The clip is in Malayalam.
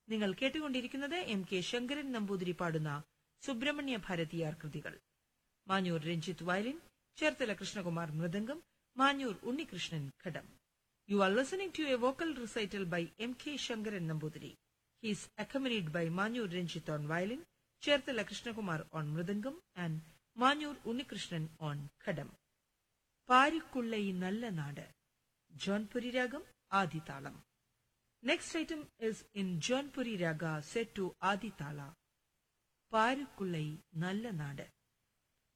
നിങ്ങൾ കേട്ടുകൊണ്ടിരിക്കുന്നത് എം കെ ശങ്കരൻ നമ്പൂതിരി പാടുന്ന സുബ്രഹ്മണ്യ ഭാരതിയാർ കൃതികൾ Manjoor Ranjith violin Cherthala Krishnakumar mridangam Manjoor Unnikrishnan ghatam you are listening to a vocal recital by M K Sankaran Namboothiri He is accompanied by Manur Renjit on violin, Cherthala Krishnakumar on mridangam, and Manur Unnikrishnan on khadam. പാരിക്കുള്ള ഈ നല്ല നാട് ജോൺപുരി രാഗം ആദിതാളം next item is in Jonpuri raga set to Aditala പാരിക്കുള്ള ഈ നല്ല നാട്